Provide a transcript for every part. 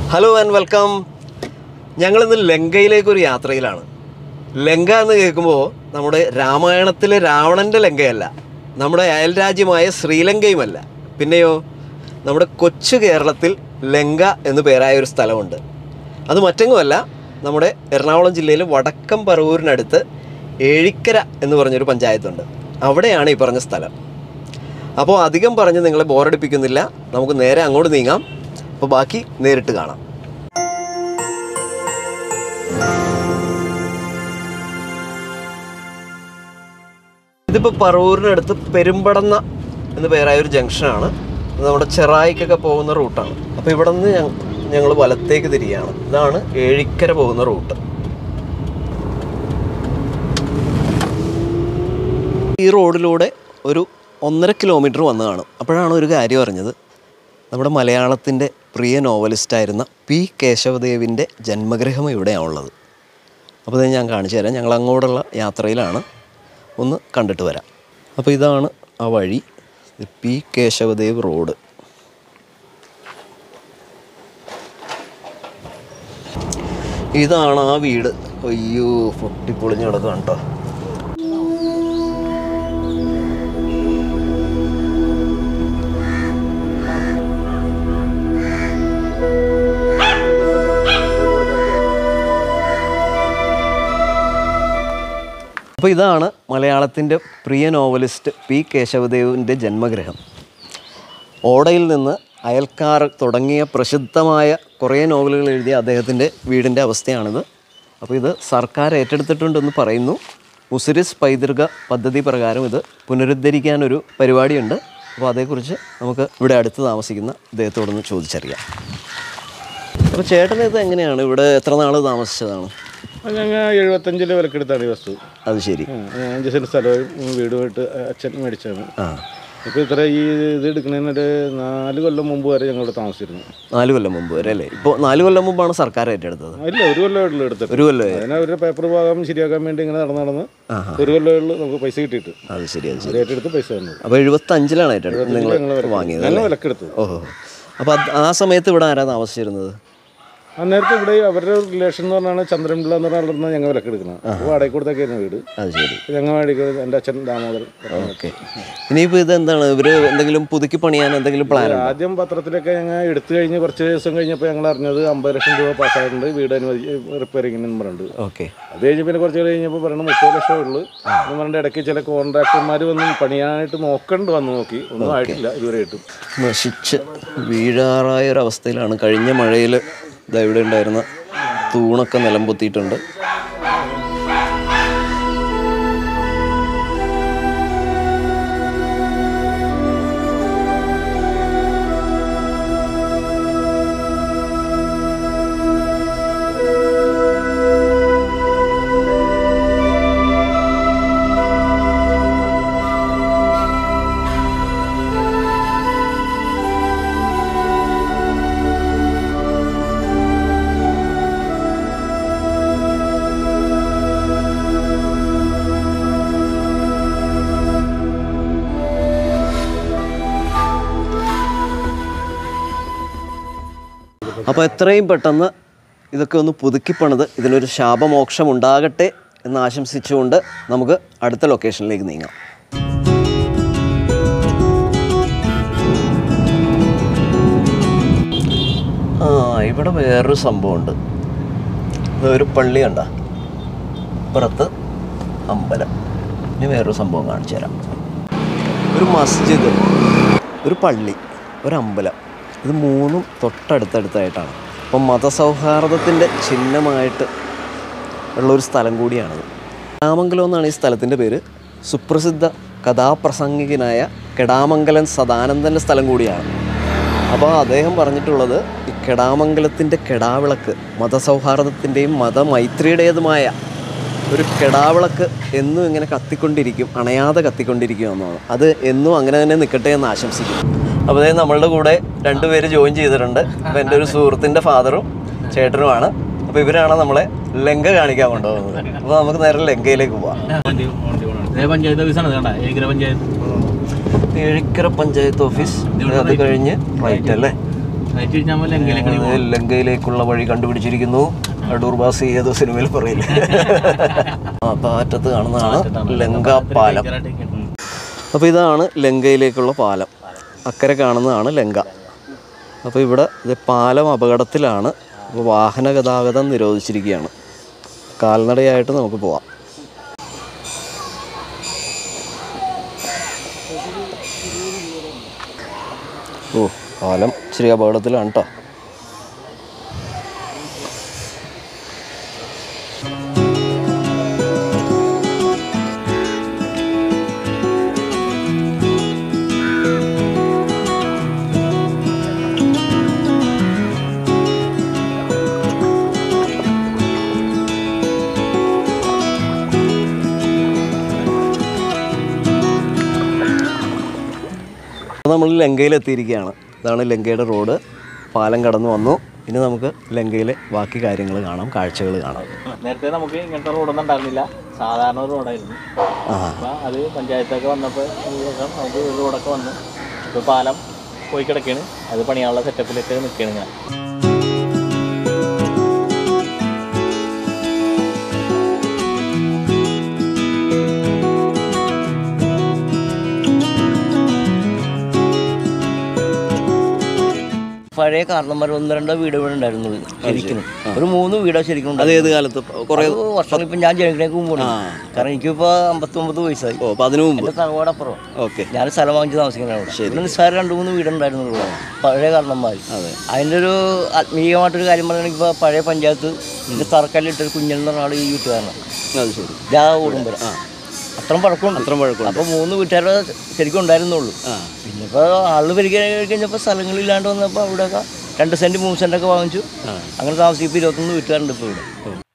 Hello and welcome ഞങ്ങളിന്ന് ലങ്കയിലേക്ക് ഒരു യാത്രയിലാണ് ലങ്ക എന്ന് കേൾക്കുമ്പോൾ നമ്മുടെ രാമായണത്തിലെ രാവണൻ്റെ ലങ്കയല്ല നമ്മുടെ അയൽരാജ്യമായ ശ്രീലങ്കയുമല്ല പിന്നെയോ നമ്മുടെ കൊച്ചു കേരളത്തിൽ ലങ്ക എന്ന് പേരായ ഒരു സ്ഥലമുണ്ട് അത് മറ്റെങ്ങുമല്ല നമ്മുടെ എറണാകുളം ജില്ലയിലെ വടക്കം പറവൂരിനടുത്ത് ഏഴിക്കര എന്ന് പറഞ്ഞൊരു പഞ്ചായത്തുണ്ട് അവിടെയാണ് ഈ പറഞ്ഞ സ്ഥലം അപ്പോൾ അധികം പറഞ്ഞ് നിങ്ങളെ ബോറടിപ്പിക്കുന്നില്ല നമുക്ക് നേരെ അങ്ങോട്ട് നീങ്ങാം അപ്പോൾ ബാക്കി നേരിട്ട് കാണാം ഇതിപ്പോൾ പറവൂരിനടുത്ത് പെരുമ്പടന്ന എന്ന് പേരായ ഒരു ജംഗ്ഷനാണ് ഇത് നമ്മുടെ ചെറായിക്കൊക്കെ പോകുന്ന റൂട്ടാണ് അപ്പോൾ ഇവിടെ നിന്ന് ഞങ്ങൾ വലത്തേക്ക് തിരിയാണ് ഇതാണ് ഏഴിക്കര പോകുന്ന റൂട്ട് ഈ റോഡിലൂടെ ഒരു ഒന്നര കിലോമീറ്റർ വന്ന് കാണും അപ്പോഴാണ് ഒരു കാര്യം അറിഞ്ഞത് നമ്മുടെ മലയാളത്തിൻ്റെ പ്രിയ നോവലിസ്റ്റായിരുന്ന പി കേശവദേവിൻ്റെ ജന്മഗൃഹം ഇവിടെയാണുള്ളത് അപ്പോൾ ഇത് ഞാൻ കാണിച്ചു തരാം ഞങ്ങൾ അങ്ങോട്ടുള്ള യാത്രയിലാണ് ഒന്ന് കണ്ടിട്ട് വരാം അപ്പോൾ ഇതാണ് ആ വഴി ഇത് പി കേശവദേവ് റോഡ് ഇതാണ് ആ വീട് അയ്യോ പൊട്ടിപ്പൊളിഞ്ഞ് കിടക്കാം കേട്ടോ അപ്പോൾ ഇതാണ് മലയാളത്തിൻ്റെ പ്രിയ നോവലിസ്റ്റ് പി കേശവദേവിൻ്റെ ജന്മഗൃഹം ഓടയിൽ നിന്ന് അയൽക്കാർ തുടങ്ങിയ പ്രസിദ്ധമായ കുറേ നോവലുകൾ എഴുതിയ അദ്ദേഹത്തിൻ്റെ വീടിൻ്റെ അവസ്ഥയാണിത് അപ്പോൾ ഇത് സർക്കാർ ഏറ്റെടുത്തിട്ടുണ്ടെന്ന് പറയുന്നു മുസിരിസ് പൈതൃക പദ്ധതി പ്രകാരം ഇത് പുനരുദ്ധരിക്കാനൊരു പരിപാടിയുണ്ട് അപ്പോൾ അതേക്കുറിച്ച് നമുക്ക് ഇവിടെ അടുത്ത് താമസിക്കുന്ന അദ്ദേഹത്തോടൊന്ന് ചോദിച്ചറിയാം അപ്പോൾ ചേട്ടൻ ഇത് എങ്ങനെയാണ് ഇവിടെ എത്ര നാൾ താമസിച്ചതാണ് അത് ഞങ്ങൾ എഴുപത്തഞ്ചില് വിലക്കെടുത്താണ് ഈ വസ്തു അത് ശരി ഉം. അഞ്ച് സെൻറ്റ് സ്ഥലവും വീടുമായിട്ട് അച്ഛൻ മേടിച്ചാണ് ആ ഇപ്പോൾ ഇത്ര ഈ ഇത് എടുക്കുന്നതിനൊരു നാല് കൊല്ലം മുമ്പ് വരെ ഞങ്ങളിവിടെ താമസിച്ചിരുന്നു നാല് കൊല്ലം മുമ്പ് വരെ അല്ലേ ഇപ്പോൾ നാല് കൊല്ലം മുമ്പാണ് സർക്കാർ ഏറ്റെടുത്തത് ഇല്ല ഒരു കൊല്ലമായിട്ടുള്ളൂ എടുത്തിട്ട് ഒരു കൊല്ലം അതിന് അവരുടെ പേപ്പർ ഭാഗം ശരിയാക്കാൻ വേണ്ടി ഇങ്ങനെ നടന്ന് നടന്ന് ആഹാ. ഒരു കൊല്ലമുള്ളൂ നമുക്ക് പൈസ കിട്ടിയിട്ട് അത് ശരി അത് ശരി അവർ ഏറ്റെടുത്ത് പൈസ തന്നത് അപ്പോൾ എഴുപത്തഞ്ചിലാണ് ഏറ്റെടുത്തത് നിങ്ങൾ ഞങ്ങൾ വാങ്ങിയത് ഞങ്ങൾ അല്ലേ വിലക്കെടുത്തത് ഓഹോ അപ്പോൾ അത് ആ സമയത്ത് ഇവിടെ ആരാ താമസിച്ചിരുന്നത് അന്നേരത്തെ ഇവിടെ അവരുടെ റിലേഷൻ എന്ന് പറഞ്ഞാൽ ചന്ദ്രൻപിള്ള എന്ന് പറഞ്ഞ ആളാണ് ഞങ്ങൾ വിലക്കെടുക്കുന്നത് അപ്പോൾ വാടകை കൊടുത്തൊക്കെയായിരുന്നു വീട് അത് ശരി ഞങ്ങൾ മേടിക്കുന്നത് എൻ്റെ അച്ഛൻ ദാമോദരൻ ഓക്കെ ഇനിയിപ്പോൾ ഇത് എന്താണ് ഇവർ എന്തെങ്കിലും പുതുക്കി പണിയാൻ എന്തെങ്കിലും പ്ലാൻ ആദ്യം പത്രത്തിലൊക്കെ ഞങ്ങൾ എടുത്തു കഴിഞ്ഞ് കുറച്ച് ദിവസം കഴിഞ്ഞപ്പോൾ ഞങ്ങൾ അറിഞ്ഞത് അമ്പത് ലക്ഷം രൂപ പാസ്സായിട്ടുണ്ട് വീട് അനുവദി റിപ്പയറിംഗിന് എന്ന് പറഞ്ഞിട്ടുണ്ട് ഓക്കെ അത് കഴിഞ്ഞ് പിന്നെ കുറച്ച് കഴിഞ്ഞപ്പോൾ പറയണം മുപ്പത് ലക്ഷം ഉള്ളൂ എന്ന് പറഞ്ഞിട്ട് ഇടയ്ക്ക് ചില കോൺട്രാക്ടർമാർ വന്ന് പണിയാനായിട്ട് നോക്കണ്ട് വന്ന് നോക്കി ഒന്നും ആയിട്ടില്ല ഇതുവരെ ആയിട്ടും നശിച്ച് വീഴാറായ ഒരു അവസ്ഥയിലാണ് കഴിഞ്ഞ മഴയിൽ ഇതാ ഇവിടെ ഉണ്ടായിരുന്ന തൂണൊക്കെ നിലം പൊത്തിയിട്ടുണ്ട് അപ്പോൾ എത്രയും പെട്ടെന്ന് ഇതൊക്കെ ഒന്ന് പുതുക്കി പണിത് ഇതിനൊരു ശാപമോക്ഷം ഉണ്ടാകട്ടെ എന്ന് ആശംസിച്ചുകൊണ്ട് നമുക്ക് അടുത്ത ലൊക്കേഷനിലേക്ക് നീങ്ങാം ആ ഇവിടെ വേറൊരു സംഭവമുണ്ട് ഇതൊരു പള്ളി കണ്ട പുറത്ത് അമ്പലം ഇനി വേറൊരു സംഭവം കാണിച്ചു തരാം ഒരു മസ്ജിദ് ഒരു പള്ളി ഒരു അമ്പലം ഇത് മൂന്നും തൊട്ടടുത്തടുത്തായിട്ടാണ് അപ്പം മതസൗഹാർദ്ദത്തിൻ്റെ ചിഹ്നമായിട്ട് ഉള്ളൊരു സ്ഥലം കൂടിയാണിത് കെടാമംഗലം എന്നാണ് ഈ സ്ഥലത്തിൻ്റെ പേര് സുപ്രസിദ്ധ കഥാപ്രസംഗികനായ കെടാമംഗലൻ സദാനന്ദൻ്റെ സ്ഥലം കൂടിയാണ് അപ്പോൾ അദ്ദേഹം പറഞ്ഞിട്ടുള്ളത് ഈ കെടാമംഗലത്തിൻ്റെ കെടാവിളക്ക് മതസൗഹാർദ്ദത്തിൻ്റെയും മതമൈത്രിയുടേതുമായ ഒരു കെടാവിളക്ക് എന്നും ഇങ്ങനെ കത്തിക്കൊണ്ടിരിക്കും അണയാതെ കത്തിക്കൊണ്ടിരിക്കും എന്നാണ് അത് എന്നും അങ്ങനെ തന്നെ നിൽക്കട്ടെ എന്ന് ആശംസിക്കുന്നു അപ്പോൾ അതായത് നമ്മളുടെ കൂടെ രണ്ടുപേര് ജോയിൻ ചെയ്തിട്ടുണ്ട് അപ്പോൾ എൻ്റെ ഒരു സുഹൃത്തിൻ്റെ ഫാദറും ചേട്ടനുമാണ് അപ്പോൾ ഇവരാണ് നമ്മളെ ലങ്ക കാണിക്കാൻ കൊണ്ടുപോകുന്നത് അപ്പോൾ നമുക്ക് നേരെ ലങ്കയിലേക്ക് പോവാം പഞ്ചായത്ത് ഓഫീസാണ് കണ്ട ഏകര പഞ്ചായത്ത് ഏഴിക്കര പഞ്ചായത്ത് ഓഫീസ് അത് കഴിഞ്ഞ് റൈറ്റ് അല്ലേ അയച്ചു കഴിഞ്ഞാൽ നമ്മൾ ലങ്കയിലേക്ക് ഏ, ലങ്കയിലേക്കുള്ള വഴി കണ്ടുപിടിച്ചിരിക്കുന്നു അടൂർ ബാസി ഏതോ സിനിമയിൽ പറയില്ല ആ താറ്റത്ത് കാണുന്നതാണ് ലങ്ക പാലം അപ്പോൾ ഇതാണ് ലങ്കയിലേക്കുള്ള പാലം അക്കരെ കാണുന്നതാണ് ലങ്ക അപ്പോൾ ഇവിടെ ഇത് പാലം അപകടത്തിലാണ് അപ്പോൾ വാഹന ഗതാഗതം നിരോധിച്ചിരിക്കുകയാണ് കാൽനടയായിട്ട് നമുക്ക് പോവാം ഓ പാലം ഇച്ചിരി അപകടത്തിലാണ് കേട്ടോ അപ്പോൾ നമ്മൾ ലങ്കയിൽ എത്തിയിരിക്കുകയാണ് ഇതാണ് ലങ്കയുടെ റോഡ് പാലം കടന്നു വന്നു ഇനി നമുക്ക് ലങ്കയിലെ ബാക്കി കാര്യങ്ങൾ കാണാം കാഴ്ചകൾ കാണാം നേരത്തെ നമുക്ക് ഇങ്ങനത്തെ റോഡൊന്നും ഉണ്ടായിരുന്നില്ല സാധാരണ ഒരു റോഡായിരുന്നു ആ അപ്പോൾ അത് പഞ്ചായത്തൊക്കെ വന്നപ്പോൾ നമുക്ക് ഒരു റോഡൊക്കെ വന്നു ഇപ്പോൾ പാലം പോയി കിടക്കുകയാണ് അത് പണിയാനുള്ള സെറ്റപ്പിലൊക്കെ നിൽക്കുകയാണ് ഇങ്ങനെ പഴയ കാരണന്മാർ ഒന്ന് രണ്ടോ വീടുകൾ ഉണ്ടായിരുന്നത് ശരിക്കും ഒരു മൂന്ന് വീടോ ശരിക്കും അത് ഏത് കാലത്ത് കുറേ വർഷം ഇപ്പം ഞാൻ ജനിക്കണേക്ക് മുമ്പാണ് കാരണം എനിക്കിപ്പോൾ അമ്പത്തൊമ്പത് വയസ്സായി ഓ അപ്പോൾ അതിനു മുമ്പ് എൻ്റെ തറവാടപ്പുറം ഓക്കെ ഞാൻ സ്ഥലം വാങ്ങിച്ച് താമസിക്കുന്ന അവിടെ ഇവിടെ നിസ്സാരം രണ്ട് മൂന്ന് വീടുണ്ടായിരുന്നു ഇവിടെ പഴയ കാരണന്മാർ അതെ അതിൻ്റെ ഒരു ആത്മീയമായിട്ടൊരു കാര്യം പറയുകയാണെങ്കിൽ ഇപ്പോൾ പഴയ പഞ്ചായത്ത് ഇതിൻ്റെ തറക്കല്ലിട്ടൊരു കുഞ്ഞൻ എന്ന് പറഞ്ഞ ആൾ ഈ വീട്ടുകാരനാണ് അത് ശരി ഇതാ ഓടുമ്പരം അത്രയും പഴക്കമുണ്ട് അത്രയും പഴക്കമുണ്ട് അപ്പോൾ മൂന്ന് വീട്ടുകാരുടെ ശരിക്കും ഉണ്ടായിരുന്നുള്ളൂ ആ പിന്നെ ഇപ്പോൾ ആള് പെരുകി കഴിഞ്ഞപ്പോൾ സ്ഥലങ്ങളില്ലാണ്ട് വന്നപ്പോൾ അവിടെയൊക്കെ രണ്ട് സെൻറ്റ് മൂന്ന് സെൻറ്റൊക്കെ വാങ്ങിച്ചു അങ്ങനെ താമസിക്കും ഇരുപത്തൊന്ന് വീട്ടുകാരുണ്ട് ഇപ്പോൾ ഇവിടെ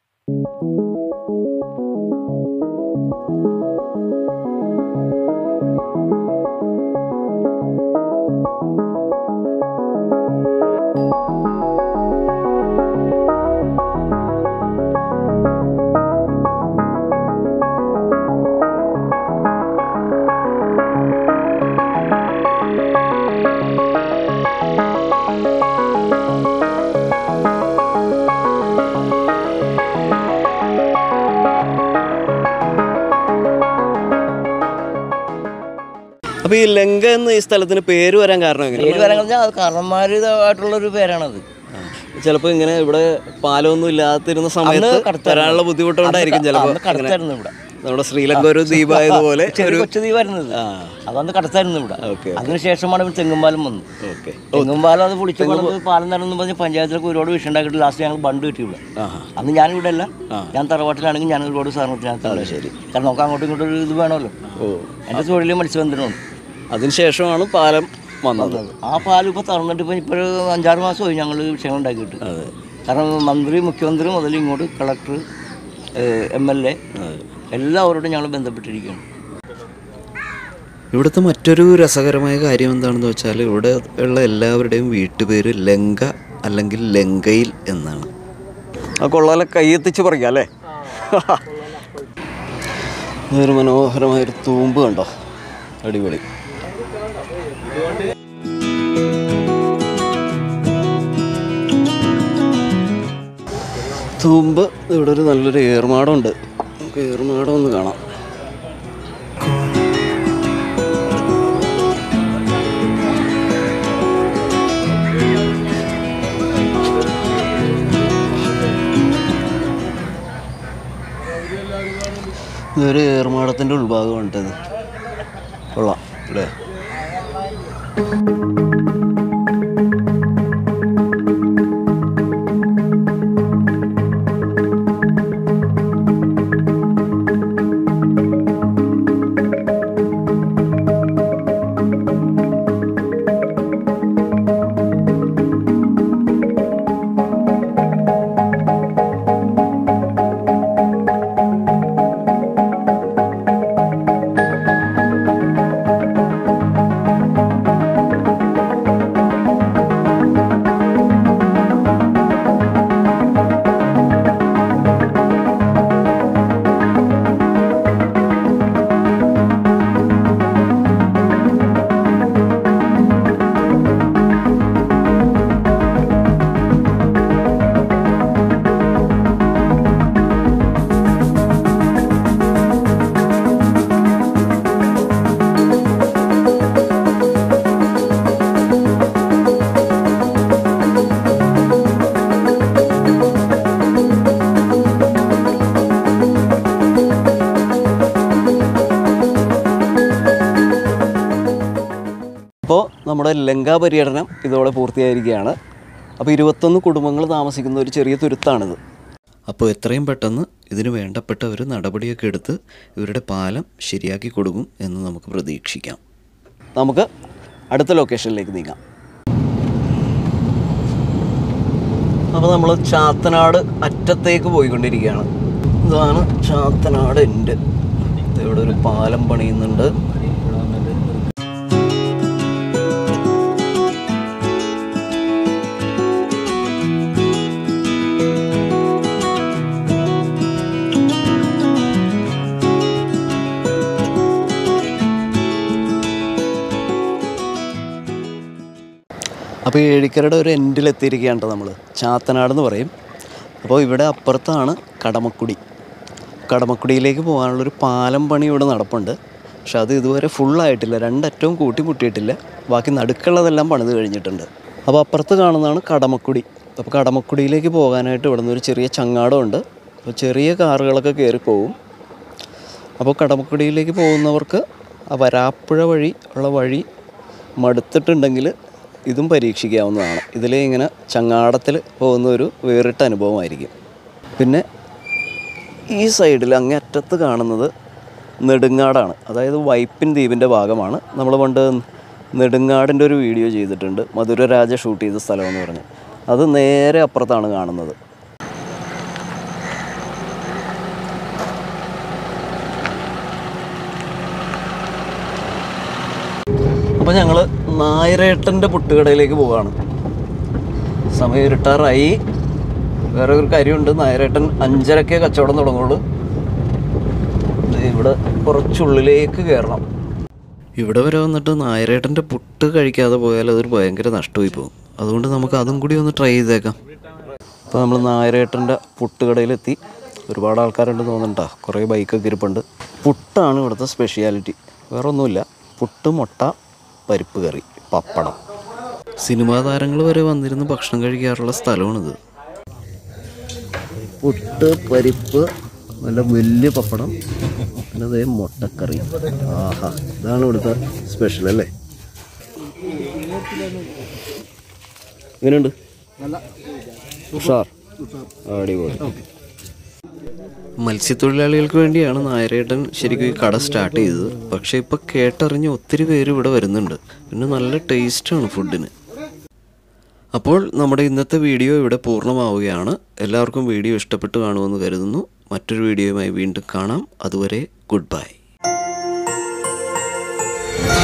അപ്പോൾ ഈ ലങ്ക എന്ന ഈ സ്ഥലത്തിന് പേര് വരാൻ കാരണം എങ്ങനെ പേര് വരാൻ പറഞ്ഞാൽ അത് കാരണന്മാരുമായിട്ടുള്ളൊരു പേരാണത് ചിലപ്പോൾ ഇങ്ങനെ ഇവിടെ പാലമൊന്നും ഇല്ലാത്തിരുന്ന സമയത്ത് കടത്തായിരുന്നു. വരാനുള്ള ബുദ്ധിമുട്ടുകൊണ്ടായിരിക്കും അന്ന് ചിലപ്പോൾ കടത്തായിരുന്നു ഇവിടെ നമ്മുടെ ശ്രീലങ്ക ഒരു ദ്വീപായതുപോലെ ചെറിയ കൊച്ചു ദ്വീപായിരുന്നത് ആ അതന്ന് കടത്തായിരുന്നു ഇവിടെ ഓക്കെ അതിനുശേഷമാണ് ഇവിടെ തെങ്ങുംപാലം വന്നു ഓക്കെ തെങ്ങുംപാലം അത് പൊളിച്ച് പണിത് പാലം തരണം പറഞ്ഞ് പഞ്ചായത്തിലൊക്കെ ഒരുപാട് വിഷയം ഉണ്ടാക്കിയിട്ട് ലാസ്റ്റ് ഞങ്ങൾ ബണ്ട് കിട്ടി ഇവിടെ ആഹാ അന്ന് ഞാനിവിടെ അല്ല ഞാൻ തറവാട്ടിലാണെങ്കിൽ ഞാൻ ഒരുപാട് സാധനത്തിനകത്ത് ശരി കാരണം നമുക്ക് അങ്ങോട്ടും ഇങ്ങോട്ടും ഒരു ഇത് വേണമല്ലോ ഓ എൻ്റെ തൊഴിൽ മത്സ്യബന്ധനമാണ് അതിനുശേഷമാണ് പാലം വന്നത് ആ പാൽ ഇപ്പോൾ തറന്നിട്ട് ഇപ്പോൾ ഇപ്പോൾ ഒരു അഞ്ചാറ് മാസമായി ഞങ്ങൾ വിഷയങ്ങൾ ഉണ്ടാക്കിയിട്ട് അതെ കാരണം മന്ത്രി മുഖ്യമന്ത്രി മുതൽ ഇങ്ങോട്ട് കളക്ടർ എം എൽ എ എല്ലാവരോടും ഞങ്ങൾ ബന്ധപ്പെട്ടിരിക്കുകയാണ് ഇവിടുത്തെ മറ്റൊരു രസകരമായ കാര്യം എന്താണെന്ന് വെച്ചാൽ ഇവിടെ ഉള്ള എല്ലാവരുടെയും വീട്ടുപേര് ലങ്ക അല്ലെങ്കിൽ ലങ്കയിൽ എന്നാണ് ആ കൊള്ളാലെ കൈയെത്തിച്ച് പറയാം അല്ലേ ഇതൊരു മനോഹരമായൊരു തൂമ്പ് കണ്ടോ അടിപൊളി തൂമ്പ് ഇവിടെ ഒരു നല്ലൊരു ഏർമാടമുണ്ട് നമുക്ക് ഏർമാടം ഒന്ന് കാണാം ഇതൊരു ഏർമാടത്തിൻ്റെ ഉൾഭാഗമാണ് ഇത് കൊള്ളാം അല്ലേ നമ്മുടെ ലങ്കാ പര്യടനം ഇതോടെ പൂർത്തിയായിരിക്കുകയാണ് അപ്പോൾ ഇരുപത്തൊന്ന് കുടുംബങ്ങൾ താമസിക്കുന്ന ഒരു ചെറിയ തുരുത്താണിത് അപ്പോൾ എത്രയും പെട്ടെന്ന് ഇതിന് വേണ്ടപ്പെട്ട ഒരു നടപടിയൊക്കെ എടുത്ത് ഇവരുടെ പാലം ശരിയാക്കി കൊടുക്കും എന്ന് നമുക്ക് പ്രതീക്ഷിക്കാം നമുക്ക് അടുത്ത ലൊക്കേഷനിലേക്ക് നീങ്ങാം അപ്പോൾ നമ്മൾ ചാത്തനാട് അറ്റത്തേക്ക് പോയിക്കൊണ്ടിരിക്കുകയാണ് ഇതാണ് ചാത്തനാട് എൻ്റെ ഇവിടെ ഒരു പാലം പണിയുന്നുണ്ട് അപ്പോൾ ഏഴിക്കരയുടെ ഒരു എൻഡിലെത്തിയിരിക്കുകയാണ് കേട്ടോ നമ്മൾ ചാത്തനാട് എന്ന് പറയും അപ്പോൾ ഇവിടെ അപ്പുറത്താണ് കടമക്കുടി കടമക്കുടിയിലേക്ക് പോകാനുള്ളൊരു പാലം പണി ഇവിടെ നടപ്പുണ്ട് പക്ഷെ അത് ഇതുവരെ ഫുള്ളായിട്ടില്ല രണ്ടറ്റവും കൂട്ടിമുട്ടിയിട്ടില്ല ബാക്കി നടുക്കുള്ളതെല്ലാം പണിത് കഴിഞ്ഞിട്ടുണ്ട് അപ്പോൾ അപ്പുറത്ത് കാണുന്നതാണ് കടമക്കുടി അപ്പോൾ കടമക്കുടിയിലേക്ക് പോകാനായിട്ട് ഇവിടെ നിന്ന് ഒരു ചെറിയ ചങ്ങാടമുണ്ട് അപ്പോൾ ചെറിയ കാറുകളൊക്കെ കയറി പോകും അപ്പോൾ കടമക്കുടിയിലേക്ക് പോകുന്നവർക്ക് ആ വരാപ്പുഴ വഴി ഉള്ള വഴി മടുത്തിട്ടുണ്ടെങ്കിൽ ഇതും പരീക്ഷിക്കാവുന്നതാണ് ഇതിൽ ഇങ്ങനെ ചങ്ങാടത്തിൽ പോകുന്ന ഒരു വേറിട്ട അനുഭവമായിരിക്കും പിന്നെ ഈ സൈഡിൽ അങ്ങേ അറ്റത്ത് കാണുന്നത് നെടുങ്ങാടാണ് അതായത് വൈപ്പിൻ ദ്വീപിൻ്റെ ഭാഗമാണ് നമ്മൾ പണ്ട് നെടുങ്ങാടിൻ്റെ ഒരു വീഡിയോ ചെയ്തിട്ടുണ്ട് മധുരരാജ ഷൂട്ട് ചെയ്ത സ്ഥലം എന്ന് പറഞ്ഞ് അത് നേരെ അപ്പുറത്താണ് കാണുന്നത് അപ്പോൾ ഞങ്ങൾ നായരേട്ടൻ്റെ പുട്ടുകടയിലേക്ക് പോവാണ് സമയം ഇരുട്ടാറായി വേറെ ഒരു കാര്യമുണ്ട് നായരേട്ടൻ അഞ്ചരക്കേ കച്ചവടം തുടങ്ങുള്ളൂ ദേ ഇവിടെ കുറച്ചുള്ളിലേക്ക് കയറണം ഇവിടെ വരെ വന്നിട്ട് നായരേട്ടൻ്റെ പുട്ട് കഴിക്കാതെ പോയാൽ അതൊരു ഭയങ്കര നഷ്ടമായി പോകും അതുകൊണ്ട് നമുക്ക് അതും കൂടി ഒന്ന് ട്രൈ ചെയ്തേക്കാം അപ്പോൾ നമ്മൾ നായരേട്ടൻ്റെ പുട്ടുകടയിലെത്തി ഒരുപാട് ആൾക്കാരുണ്ട് തോന്നുന്നുണ്ടാ കുറേ ബൈക്കൊക്കെ ഇരിപ്പുണ്ട് പുട്ടാണ് ഇവിടുത്തെ സ്പെഷ്യാലിറ്റി വേറെ ഒന്നുമില്ല പുട്ട് മുട്ട പരിപ്പ് കറി പപ്പടം സിനിമാ താരങ്ങൾ വരെ വന്നിരുന്ന് ഭക്ഷണം കഴിക്കാറുള്ള സ്ഥലമാണിത് പുട്ട് പരിപ്പ് നല്ല വലിയ പപ്പടം പിന്നെ അതേ മുട്ടക്കറി ആഹാ ഇതാണ് ഇവിടുത്തെ സ്പെഷ്യൽ അല്ലേ എങ്ങനെയുണ്ട് ഉഷാർ അടിപൊളി മത്സ്യത്തൊഴിലാളികൾക്ക് വേണ്ടിയാണ് നായരേട്ടൻ ശരിക്കും ഈ കട സ്റ്റാർട്ട് ചെയ്തത് പക്ഷേ ഇപ്പോൾ കേട്ടറിഞ്ഞ് ഒത്തിരി പേര് ഇവിടെ വരുന്നുണ്ട് പിന്നെ നല്ല ടേസ്റ്റാണ് ഫുഡിന് അപ്പോൾ നമ്മുടെ ഇന്നത്തെ വീഡിയോ ഇവിടെ പൂർണ്ണമാവുകയാണ് എല്ലാവർക്കും വീഡിയോ ഇഷ്ടപ്പെട്ട് കാണുമെന്ന് കരുതുന്നു മറ്റൊരു വീഡിയോയുമായി വീണ്ടും കാണാം അതുവരെ ഗുഡ് ബൈ